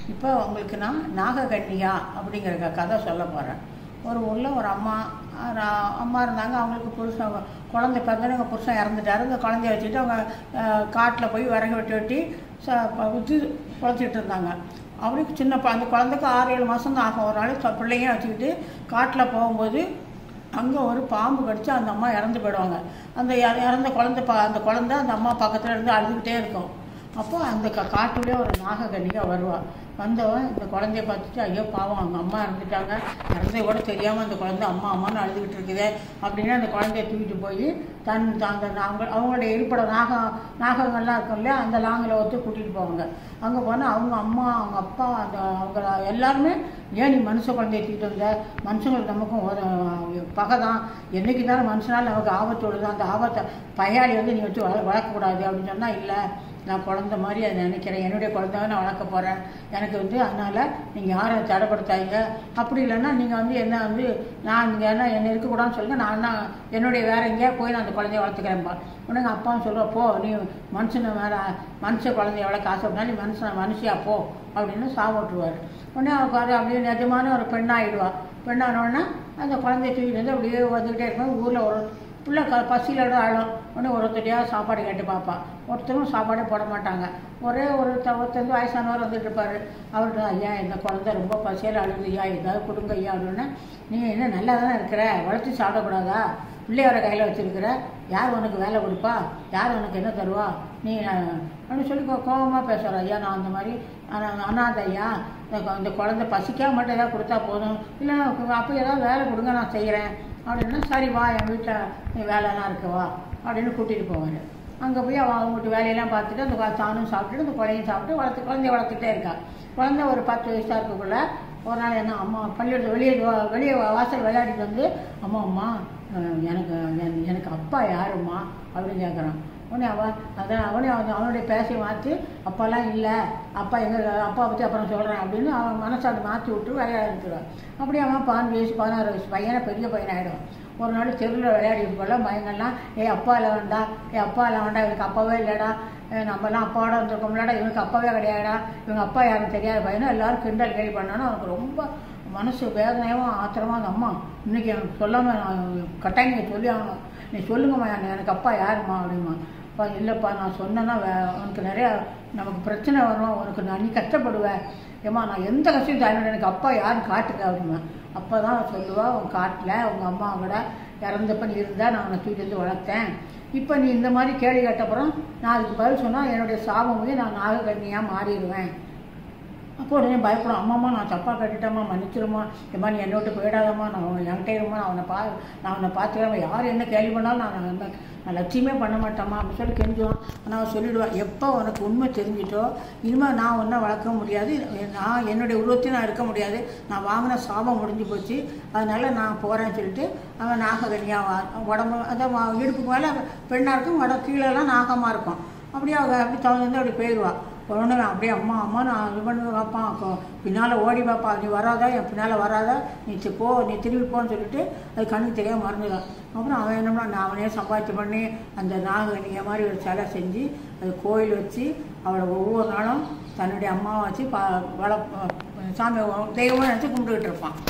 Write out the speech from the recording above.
இப்போ உங்களுக்கு நான் நாககன்னியா அப்படிங்கிற க- கதை சொல்ல போகிறேன் ஒரு ஊரில் ஒரு அம்மா ரா- அம்மா இருந்தாங்க அவங்களுக்கு புருஷன் குழந்தை பிறந்தோடனே அவங்க புருஷன் இறந்துட்டாரு இந்த குழந்தைய வச்சுட்டு அவங்க காட்டில் போய் விறகு வெட்டி வெட்டி ச ப- வித்து குழச்சிட்டு இருந்தாங்க அவருக்கு சின்ன ப- அந்த குழந்தைக்கு ஆறு ஏழு மாதம் தான் ஆகும் ஒரு நாள் ச- பிள்ளைங்க வச்சுக்கிட்டு காட்டில் போகும்போது அங்கே ஒரு பாம்பு கடிச்சு அந்த அம்மா இறந்து போயிடுவாங்க அந்த இற- இறந்த குழந்தை ப அந்த குழந்தை அந்த அம்மா பக்கத்தில் இருந்து அழுதுகிட்டே இருக்கும் அப்போ அந்த க காட்டுலேயே ஒரு நாககன்னிகா வருவாள் வந்தவன் இந்த குழந்தைய பார்த்துட்டு ஐயோ பாவம் அவங்க அம்மா இறந்துட்டாங்க இறந்தது கூட தெரியாமல் அந்த குழந்தை அம்மா அம்மான்னு அழுதுகிட்டு இருக்குதே அப்படின்னு அந்த குழந்தைய தூக்கிட்டு போய் தன் அந்த அவங்க அவங்களுடைய இருப்பிடம் நாக நாகங்கள்லாம் இருக்கும் இல்லையா அந்த லாங்கில் ஒத்து கூட்டிகிட்டு போவாங்க அங்கே போனால் அவங்க அம்மா அவங்க அப்பா அந்த அவங்க எல்லாருமே ஏன் நீ மனுஷ குழந்தைய தூக்கிட்டு வந்த மனுஷங்களுக்கு நமக்கும் ஒரு பகை தான் என்னைக்கு தானே மனுஷனால் நமக்கு ஆபத்து வருது அந்த ஆபத்தை பையாளி வந்து நீ வச்சு வள வளர்க்கக்கூடாது அப்படின்னு சொன்னால் இல்லை நான் குழந்த மாதிரி அதை நினைக்கிறேன் என்னுடைய குழந்தைவை நான் வளர்க்க போகிறேன் எனக்கு வந்து அதனால் நீங்கள் யாரும் தடைப்படுத்தாதீங்க அப்படி இல்லைன்னா நீங்கள் வந்து என்ன வந்து நான் இங்கே என்ன என்ன இருக்கக்கூடாதுன்னு சொல்லுங்கள் நான் என்ன என்னுடைய வேற எங்கேயா போய் நான் அந்த குழந்தைய வளர்த்துக்கிறேன்ப்பா உடனே எங்கள் அப்பாவும் சொல்லுவா போ நீ மனுஷனை மேலே மனுஷ குழந்தைய வளர்க்க ஆசைப்பட்டா நீ மனுஷன் மனுஷியா போ அப்படின்னு சாப்பிட்டுருவார் உடனே அவருக்கு அது அப்படியே நிஜமான ஒரு பெண்ணாயிடுவா பெண்ணான உடனே அந்த குழந்தைய தூக்கிட்டு வந்து அப்படியே வந்துக்கிட்டே இருக்கும் ஊரில் ஒரு பிள்ளை க பசியில் அழும் உடனே ஒருத்தரையாக சாப்பாடு கேட்டு பார்ப்பான் ஒருத்தரும் சாப்பாடே போட மாட்டாங்க ஒரே ஒரு த- ஒருத்தர் வந்து வயசானவர் வந்துட்டு இருப்பாரு அவர்கிட்ட ஐயா இந்த குழந்தை ரொம்ப பசியில் அழுது ஐயா ஏதாவது கொடுங்க ஐயா அப்படின்னா நீ என்ன நல்லா தானே இருக்கிற வளர்த்து சாப்பிடக்கூடாதா பிள்ளையோட கையில் வச்சிருக்கிற யார் உனக்கு வேலை கொடுப்பா யார் உனக்கு என்ன தருவா நீ அஹ், அப்படின்னு சொல்லி கோ- கோவமா பேசுகிற ஐயா நான் அந்த மாதிரி அனா- அனாதை ஐயா இந்த கொ- இந்த குழந்தை பசிக்காம மட்டும் ஏதாவது கொடுத்தா போதும் இல்லை அப்போ ஏதாவது வேலை கொடுங்க நான் செய்கிறேன் அப்படின்னா சரி வா என் வீட்டில் நீ வேலைலாம் இருக்கு வா அப்படின்னு கூட்டிகிட்டு போவார் அங்கே போய் அவன் அவங்க வீட்டு வேலையெல்லாம் பார்த்துட்டு அந்த கா- தானும் சாப்பிட்டுட்டு அந்த குழந்தையும் சாப்பிட்டு வளர்த்து குழந்தைய வளர்த்துட்டே இருக்கா குழந்தை ஒரு பத்து வயசாக இருக்கக்குள்ள ஒரு நாள் என்ன அம்மா பள்ளிக்கூடத்து வெளியே வா- வெளியே வா- வாசல் விளையாடிட்டு வந்து அம்மா அம்மா அஹ், எனக்கு என்- எனக்கு அப்பா யாரும்மா அப்படின்னு கேட்குறான் உடனே அவன் அதான் அவனே அவன் அவனுடைய பேசை மாற்றி அப்பாலாம் இல்லை அப்பா எங்கள் அப்பா பற்றி அப்புறம் சொல்கிறேன் அப்படின்னு அவன் மனசாட்டு மாற்றி விட்டு விளையாட இருக்கிறான் அப்படியே அவன் பதினஞ்சு வயசு பதினாறு வயசு பையனை பெரிய பையன் ஆகிடும் ஒரு நாள் தெருவில் விளையாடிட்டு போல பையங்கள்லாம் ஏ அப்பா இல்லை வேண்டா ஏ அப்பா இல்லை வேண்டா இவனுக்கு அப்பாவே இல்லைடா ஏ, நம்மலாம் அப்பாவோட வந்திருக்கோம்லடா இவனுக்கு அப்பாவே கிடையாடா இவங்க அப்பா யாரும் தெரியாத பையனும் எல்லாரும் கிண்டல் கேள்வி பண்ணாலும் அவனுக்கு ரொம்ப மனசு வேதனையாகவும் ஆத்திரமா அந்த அம்மா இன்னைக்கு எனக்கு சொல்லாமல் நான் கட்டாயம் நீங்க சொல்லி ஆகணும் நீ சொல்லுங்கம்மா எனக்கு- எனக்கு அப்பா யாரும்மா அப்படிமா அப்பா இல்லைப்பா நான் சொன்னேன்னா வே உனக்கு நிறைய நமக்கு பிரச்சனை வரும் உனக்கு நான் நீ கஷ்டப்படுவேன் ஏம்மா நான் எந்த கஷ்டம் தாங்க எனக்கு அப்பா யாருன்னு காட்டுங்க அப்படிமா அப்போ தான் சொல்லுவா உன் காட்டில் உங்கள் அம்மா கூட இறந்தப்ப நீ இருந்தா நான் உன்னை தூக்கி வந்து வளர்த்தேன் இப்போ நீ இந்த மாதிரி கேள்வி கேட்டப்புறம் நான் அதுக்கு பதில் சொன்னால் என்னுடைய சாபம் போய் நான் நாகக்கன்னியாக மாறிடுவேன் அப்போ உடனே பயப்படும் அம்மாம்மா நான் தப்பாக கட்டிட்டேம்மா மன்னிச்சிருமா ஏம்மா நீ என்னை விட்டு போயிடாதம்மா நான் உன்னை என்கிட்ட இருமா நான் அவனை பா நான் அவனை பார்த்துக்கிறேன் யார் என்ன கேள்வி பண்ணாலும் நான் நான் என்ன- நான் லட்சியமே பண்ண மாட்டேம்மா அப்படின்னு சொல்லி கெஞ்சுவான் ஆனால் அவன் சொல்லிடுவான் எப்போ உனக்கு உண்மை தெரிஞ்சிட்டோ இனிமேல் நான் ஒன்றை வளர்க்க முடியாது நான் என்னுடைய உருவத்தையும் நான் இருக்க முடியாது நான் வாங்கின சாபம் முடிஞ்சு போச்சு அதனால நான் போகிறேன்னு சொல்லிட்டு அவன் நாககன்னியாக உடம்பு அதான் வா- இடுப்புக்கு மேலே பெண்ணாக இருக்கும் வட கீழெல்லாம் நாகமாக இருக்கும் அப்படியே அவ அப்படி தவந்து அப்படி போயிடுவா உடனே அப்படியே அம்மா அம்மா நான் இது பண்ணி பார்ப்பான் பின்னால் ஓடி பார்ப்பா நீ வராதா என் பின்னால் வராதா நீ சி- போ நீ திரும்பி போன்னு சொல்லிட்டு அது கண்ணுக்கு தெரியாம மறந்துதான் அப்புறம் அவன் என்னம்னா நான் அவனே சம்பாதிச்சு பண்ணி அந்த நாகனிய மாதிரி ஒரு சிலை செஞ்சு அது கோயில் வச்சு அவளை ஒவ்வொரு நாளும் தன்னுடைய அம்மாவை வச்சு பா வள சாமி தெய்வமாக நினச்சி கும்பிட்டுக்கிட்டு இருப்பான்